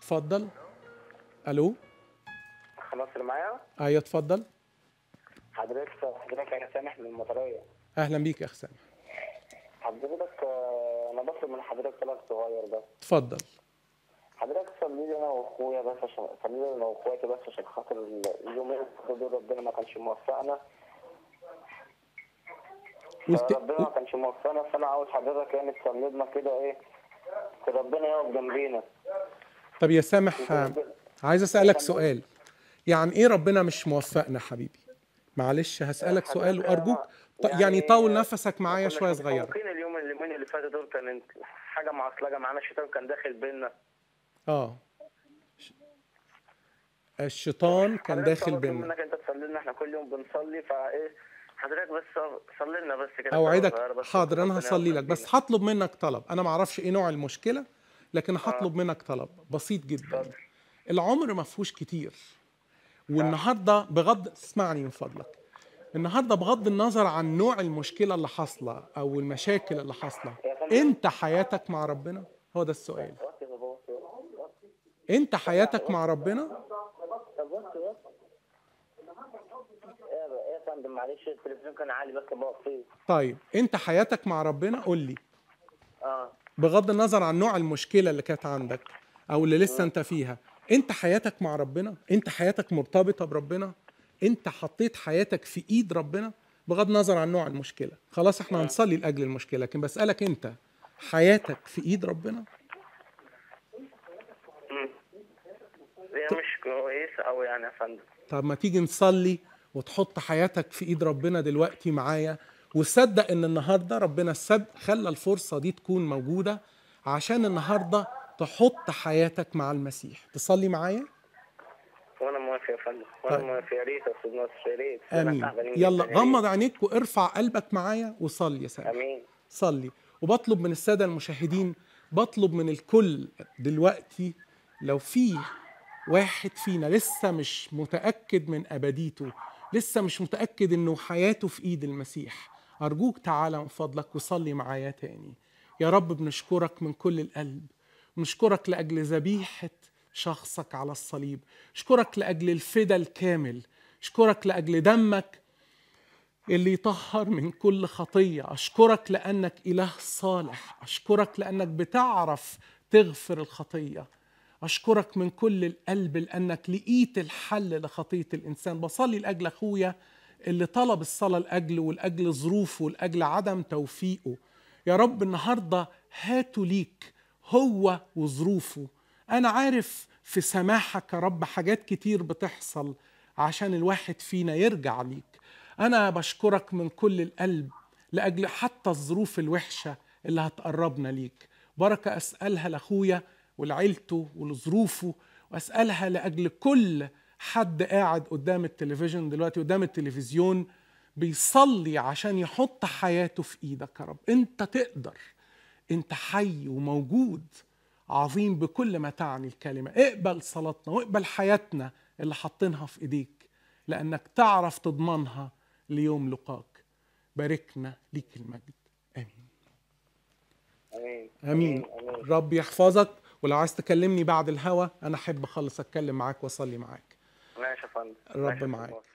اتفضل الو خلاص اللي معايا ايوه اتفضل حضرتك حضرتك انا سامح من المطريه اهلا بيك يا اخ سامح حضرتك آه، انا بطلب من حضرتك طلب صغير بس اتفضل حضرتك صلي لي انا واخويا بس عشان صلي لي انا واخواتي بس عشان خاطر ال- اليومين دول ربنا ما كانش موفقنا قلت ربنا ما كانش موفقنا فانا عاوز حضرتك يعني تصلي لنا كده ايه ربنا يقف جنبينا طب يا سامح آه، عايز اسالك سؤال يعني ايه ربنا مش موفقنا حبيبي معلش هسالك سؤال وارجوك ط- يعني طول نفسك معايا كنا شويه صغيره متفوقين اليوم اليومين اللي فاتوا دول كان حاجه معصلجه معانا الشيطان كان داخل بينا اه الشيطان كان حضرتك داخل طلبت بينا منك انت تصلي لنا احنا كل يوم بنصلي فايه حضرتك بس صلي لنا بس كده صلاة اوعدك صغيرة بس حاضر انا ربنا هصلي يوفق لك بس فينا. هطلب منك طلب انا ما اعرفش ايه نوع المشكله لكن هطلب منك طلب بسيط جدا اتفضل. العمر ما فيهوش كتير والنهارده بغض اسمعني من فضلك النهارده بغض النظر عن نوع المشكله اللي حاصله او المشاكل اللي حاصله انت حياتك مع ربنا هو ده السؤال وطي يا بابا، وطي، وطي. انت حياتك مع ربنا طب وطي، وطي. ايه يا بقى- ايه يا فندم معلش التلفزيون كان عالي بس بقف فيه طيب انت حياتك مع ربنا قول لي اه بغض النظر عن نوع المشكله اللي كانت عندك او اللي لسه انت فيها انت حياتك مع ربنا انت حياتك مرتبطه بربنا انت حطيت حياتك في ايد ربنا بغض النظر عن نوع المشكله خلاص احنا هنصلي لاجل المشكله لكن بسالك انت حياتك في ايد ربنا هي مش كويسه قوي يعني يا فندم طب ما تيجي نصلي وتحط حياتك في ايد ربنا دلوقتي معايا وصدق ان النهارده ربنا السب خلى الفرصه دي تكون موجوده عشان النهارده تحط حياتك مع المسيح تصلي معايا وانا موافق يا فندم وانا طيب. موافق يا ريت يا استاذ ناصر يا ريت أنا امين تعبانين يلا جداً، يا ريت. غمض عينيك وارفع قلبك معايا وصلي يا سامح امين صلي وبطلب من الساده المشاهدين بطلب من الكل دلوقتي لو في واحد فينا لسه مش متاكد من ابديته لسه مش متاكد انه حياته في ايد المسيح ارجوك تعالى من فضلك وصلي معايا تاني يا رب بنشكرك من كل القلب بنشكرك لاجل ذبيحه شخصك على الصليب اشكرك لاجل الفدا الكامل اشكرك لاجل دمك اللي يطهر من كل خطية أشكرك لأنك إله صالح أشكرك لأنك بتعرف تغفر الخطية أشكرك من كل القلب لأنك لقيت الحل لخطية الإنسان بصلي لأجل أخويا اللي طلب الصلاة لأجله ولأجل ظروفه ولأجل عدم توفيقه يا رب النهاردة هاتوا ليك هو وظروفه أنا عارف في سماحك يا رب حاجات كتير بتحصل عشان الواحد فينا يرجع ليك أنا بشكرك من كل القلب لأجل حتى الظروف الوحشة اللي هتقربنا ليك بركة أسألها لأخويا ولعيلته ولظروفه وأسألها لأجل كل حد قاعد قدام التلفزيون دلوقتي قدام التلفزيون بيصلي عشان يحط حياته في إيدك يا رب أنت تقدر أنت حي وموجود عظيم بكل ما تعني الكلمة اقبل صلاتنا واقبل حياتنا اللي حاطينها في إيديك لأنك تعرف تضمنها ليوم لقاك باركنا ليك المجد آمين امين امين رب يحفظك ولو عايز تكلمني بعد الهوا انا احب اخلص اتكلم معاك واصلي معاك ماشي يا فندم الرب ماشي يا معاك. أستاذ ناصر.